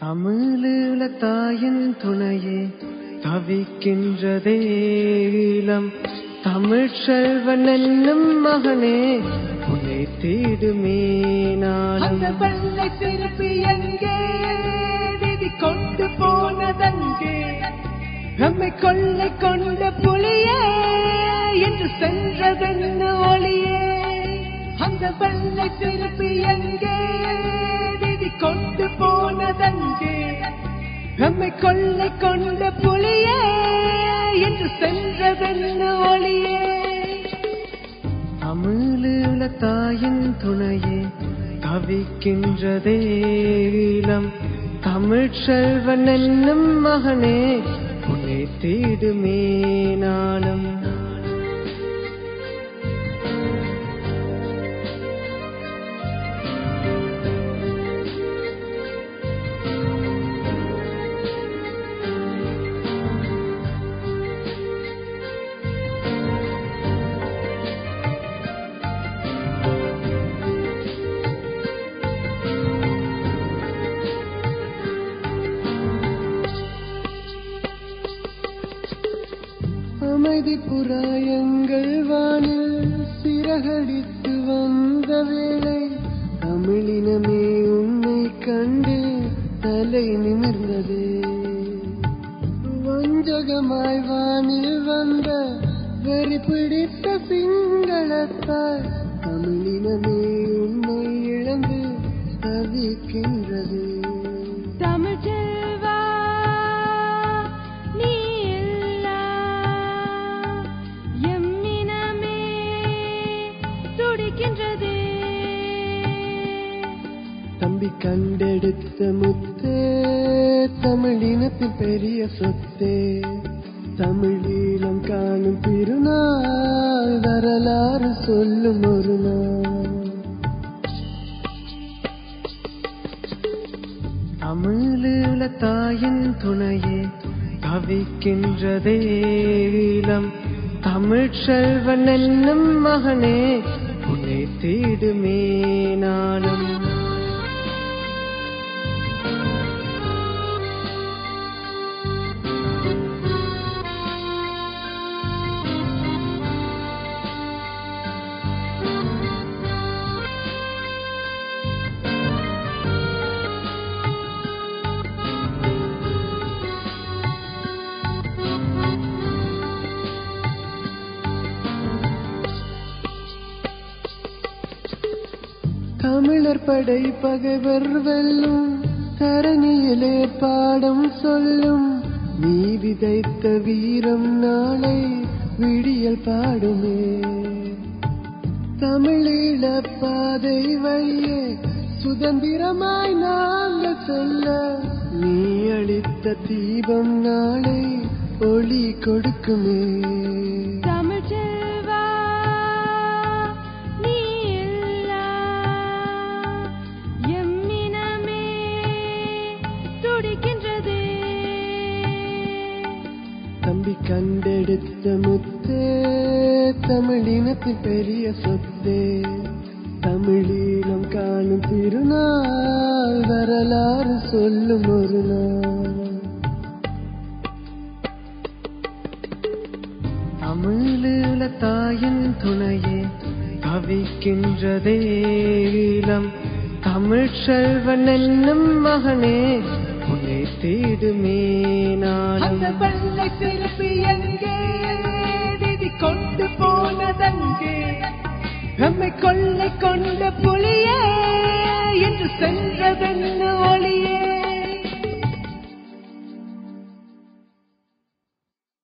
தமிழீழ தாயின் துணையே தவிக்கின்றதே ஈழம் தமிழ் செல்வன் என்னும் மகனே உன்னை தேடுமே அந்த நாளும் வெள்ளை திருப்பி எங்கே விதி கொண்டு போனதங்கே நம்மை கொள்ளை கொண்ட புலியே என்று சென்றதென்ன ஒளியே அந்த வெள்ளை திருப்பி எங்கே விதி கொண்டு போனதங்கே நம்மை கொள்ளை கொண்ட புலியே என்று சென்றதென்ன ஒளியே தமிழீழ தாயின் துணையே தவிக்கின்றதே ஈழம் தமிழ் செல்வன் என்னும் மகனே உன்னை தேடுமே நாளும் அமைதி புறாயங்கள் வானில் சிறகடித்து வந்த வேளை தமிழினமே உன்னை கண்டு தலை நிமிர்ந்ததே வஞ்சகமாய் வானில் வந்த வெறி பிடித்த சிங்களத்தால் தமிழினமே உன்னை இழந்து தவிக்கின்றது தமிழ்ச்செல்வா, நீ இல்லா எம்மினமே துடிக்கின்றதே. தம்பி கண்டெடுத்த முத்தே தமிழினத்தின் பெரிய சொத்தே தமிழீழம் காணும் திருநாள் வரலாறு சொல்லும் ஒரு நாள் தமிழீழ தாயின் துணையே தவிக்கின்றதே ஈழம் தமிழ் செல்வன் என்னும் மகனே உன்னை தேடுமே நாளும் தமிழர் படை பகைவர் வெல்லும் தரணியிலே பாடம் சொல்லும் நீ விதைத்த வீரம் நாளை விடியல் பாடுமே தமிழீழ பாதை வழியே சுதந்திரமாய் நாங்கள் செல்ல நீ அளித்த தீபம் நாளை ஒளி கொடுக்குமே தமிழ்ச்செல்வா, நீ இல்லா எம்மினமே துடிக்கின்றதே. தம்பி கண்டெடுத்த முத்தே தமிழினத்தின் பெரிய சொத்தே தமிழீழம் காணும் திருநாள் வரலாறு சொல்லும் ஒரு நாள் தமிழீழ தாயின் துணையே தவிக்கின்றதே ஈழம் தமிழ் செல்வன் என்னும் மகனே உன்னை தேடுமே அந்த நாளும் வெள்ளை திருப்பி எங்கே விதி கொண்டு போனதங்கே நம்மை கொள்ளை கொண்ட புலியே என்று சென்றதென்ன